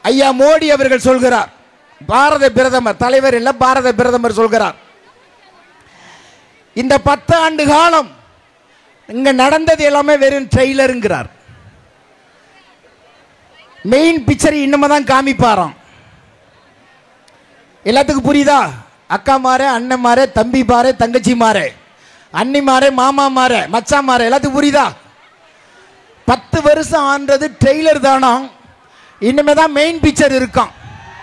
ஐயா மோடி அவர்கள் சொல்கிறார் பாரத பிரதமர் தலைவர் இல்ல பாரத பிரதமர் சொல்கிறார் இந்த பத்து ஆண்டு காலம் இங்க நடந்தது எல்லாமே வெறும் ட்ரெய்லருங்கிறார் மெயின் பிக்சர் இன்னுமே தான் காமிப்பாராம் எல்லாத்துக்கும் புரியுதா அக்கா மாரே அண்ணன் மாரே தம்பி மாரே தங்கச்சி மாரே அண்ணி மாரே மாமா மாரே மச்சான் மாரே எல்லாத்துக்கும் புரியுதா பத்து வருஷம் ஆன்றது ட்ரெய்லர் தானா இனிமே தான் மெயின் பிக்சர் இருக்கான்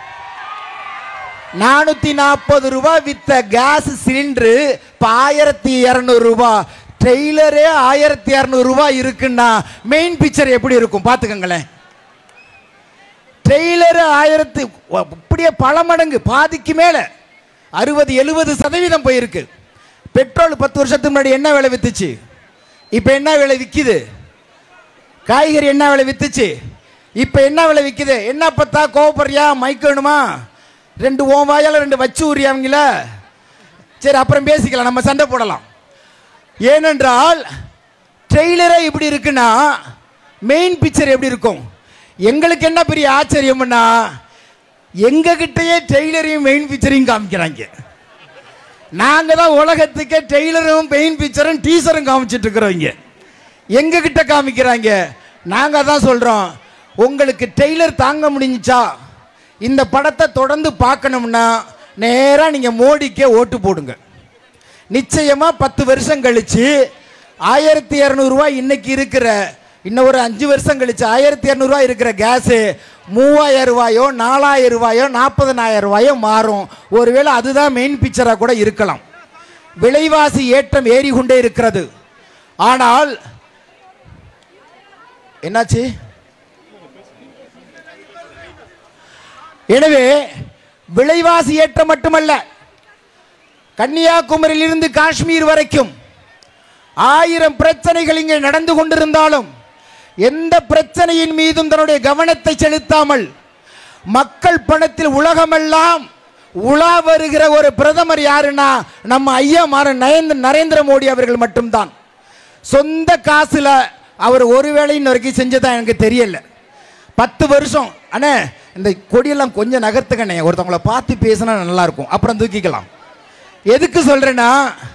நானூத்தி நாற்பது ரூபாய் வித்த கேஸ் சிலிண்டரு இப்போ ஆயிரத்தி இரநூறு ரூபாய் ட்ரெய்லரே ஆயிரத்தி இரநூறு ரூபாய் இருக்குன்னா மெயின் பிக்சர் எப்படி இருக்கும் பார்த்துக்கங்களேன் ட்ரெய்லர் ஆயிரத்து அப்படியே பல மடங்கு பாதிக்கு மேலே அறுபது எழுபது சதவீதம் போயிருக்கு பெட்ரோல் பத்து வருஷத்துக்கு முன்னாடி என்ன விலை வித்துச்சு இப்போ என்ன விலை விற்கிது காய்கறி என்ன விலை வித்துச்சு இப்போ என்ன விலை விற்கிது என்ன பார்த்தா கோவப்படுறியா மைக் வேணுமா ரெண்டு ஓம் வாயால ரெண்டு வச்சு உரியாவங்கள சரி அப்புறம் பேசிக்கலாம் நம்ம சண்டை போடலாம் ஏனென்றால் ட்ரெய்லரே இப்படி இருக்குன்னா மெயின் பிக்சர் எப்படி இருக்கும் எங்களுக்கு என்ன பெரிய ஆச்சரியம்னா எங்க கிட்டயே ட்ரெய்லரையும் மெயின் பிக்சரையும் காமிக்கிறாங்க நாங்க தான் உலகத்துக்கே ட்ரெய்லரும் மெயின் பிக்சரும் டீசரும் காமிச்சிட்டு இருக்கிறோங்க எங்க கிட்ட காமிக்கிறாங்க நாங்க தான் சொல்றோம் உங்களுக்கு ட்ரெய்லர் தாங்க முடிஞ்சுச்சா இந்த படத்தை தொடர்ந்து பார்க்கணும்னா நேரா நீங்க மோடிக்கே ஓட்டு போடுங்க நிச்சயமா பத்து வருஷம் கழிச்சு ஆயிரத்தி இரநூறுவா இன்னைக்கு இருக்கிற இன்னும் ஒரு அஞ்சு வருஷம் கழிச்சு ஆயிரத்தி இரநூறுவா இருக்கிற கேஸு மூவாயிரம் ரூபாயோ நாலாயிரம் ரூபாயோ நாற்பதனாயிரம் ரூபாயோ மாறும் ஒருவேளை அதுதான் மெயின் பிக்சராக கூட இருக்கலாம் விலைவாசி ஏற்றம் ஏறிக்கொண்டே இருக்கிறது ஆனால் என்னாச்சு எனவே விலைவாசி ஏற்றம் மட்டுமல்ல கன்னியாகுமரியிலிருந்து காஷ்மீர் வரைக்கும் ஆயிரம் பிரச்சனைகள் இங்கே நடந்து கொண்டிருந்தாலும் எந்த பிரச்சனையின் மீதும் தன்னுடைய கவனத்தை செலுத்தாமல் மக்கள் பணத்தில் உலகமெல்லாம் உலா வருகிற ஒரு பிரதமர் யாருன்னா நம்ம ஐயா மாற நரேந்திர நரேந்திர மோடி அவர்கள் மட்டும்தான் சொந்த காசுல அவர் ஒரு வேளையின் வரைக்கும் செஞ்சதா எனக்கு தெரியல பத்து வருஷம் அண்ணே இந்த கொடியெல்லாம் கொஞ்சம் நகர்த்துக்கண்ணே ஒருத்தவங்கள பார்த்து பேசினா நல்லா இருக்கும் அப்புறம் தூக்கிக்கலாம் எதுக்கு சொல்றேன்னா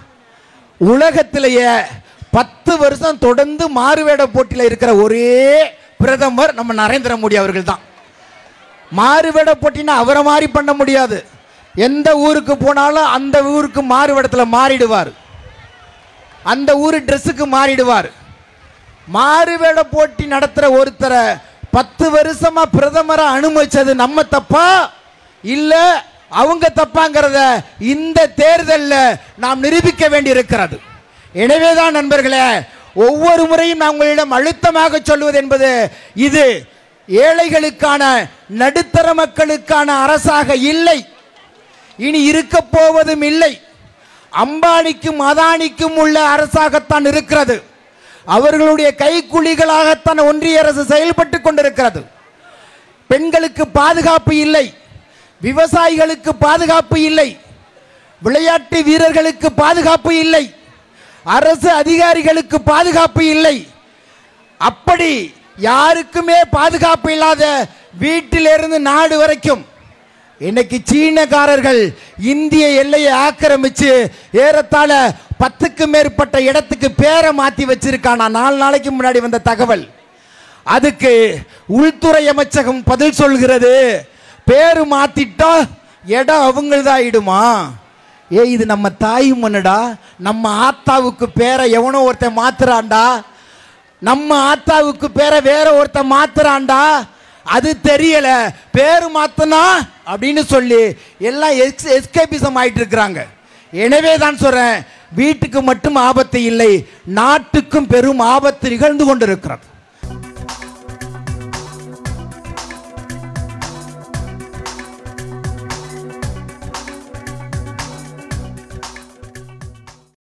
உலகத்திலேயே பத்து வருஷம் தொடர்ந்து மாறுவேட போட்டியில் இருக்கிற ஒரே பிரதமர் நம்ம நரேந்திர மோடி அவர்கள் தான் மாறுவேட போட்டினா அவரை மாதிரி பண்ண முடியாது எந்த ஊருக்கு போனாலும் அந்த ஊருக்கு மாறுவேடத்தில் மாறிடுவார் அந்த ஊர் ட்ரெஸ்ஸுக்கு மாறிடுவார் மாறுவேட போட்டி நடத்துகிற ஒருத்தரை பத்து வருஷமா பிரதமரை அனுமதிச்சது நம்ம தப்பா இல்ல அவங்க தப்பாங்கிறத இந்த தேர்தலில் நாம் நிரூபிக்க வேண்டியிருக்கிறது எனவேதான் நண்பர்களே ஒவ்வொரு முறையும் நான் உங்களிடம் அழுத்தமாக சொல்வது என்பது இது ஏழைகளுக்கான நடுத்தர மக்களுக்கான அரசாக இல்லை இனி இருக்க போவதும் இல்லை அம்பானிக்கும் அதானிக்கும் உள்ள அரசாகத்தான் இருக்கிறது அவர்களுடைய கைக்குலிகளாகத்தான் ஒன்றிய அரசு செயல்பட்டு கொண்டிருக்கிறது பெண்களுக்கு பாதுகாப்பு இல்லை விவசாயிகளுக்கு பாதுகாப்பு இல்லை விளையாட்டு வீரர்களுக்கு பாதுகாப்பு இல்லை அரசு அதிகாரிகளுக்கு பாதுகாப்பு இல்லை அப்படி யாருக்குமே பாதுகாப்பு இல்லாத வீட்டிலிருந்து நாடு வரைக்கும் இன்னைக்கு சீனக்காரர்கள் இந்திய எல்லையை ஆக்கிரமிச்சு ஏறத்தாழ பத்துக்கு மேற்பட்ட இடத்துக்கு பேரை மாத்தி வச்சிருக்கானா நாலு நாளைக்கு முன்னாடி வந்த தகவல் அதுக்கு உள்துறை அமைச்சகம் பதில் சொல்கிறது பேரு மாத்திட்டா இடம் அவங்களதாயிடுமா ஏ இது நம்ம தாய் மண்ணுடா நம்ம ஆத்தாவுக்கு பேரை எவனோ ஒருத்தன் மாத்துறான்டா நம்ம ஆத்தாவுக்கு பேரை வேற ஒருத்தன் மாத்துறான்டா அது தெரியல பேரு மாத்தனா அப்படின்னு சொல்லி எல்லாம் எக்ஸ் எஸ்கேபிசம் ஆயிட்டு இருக்கிறாங்க எனவே தான் சொல்றேன் வீட்டுக்கு மட்டும் ஆபத்து இல்லை நாட்டுக்கும் பெரும் ஆபத்து நிகழ்ந்து கொண்டிருக்கிறது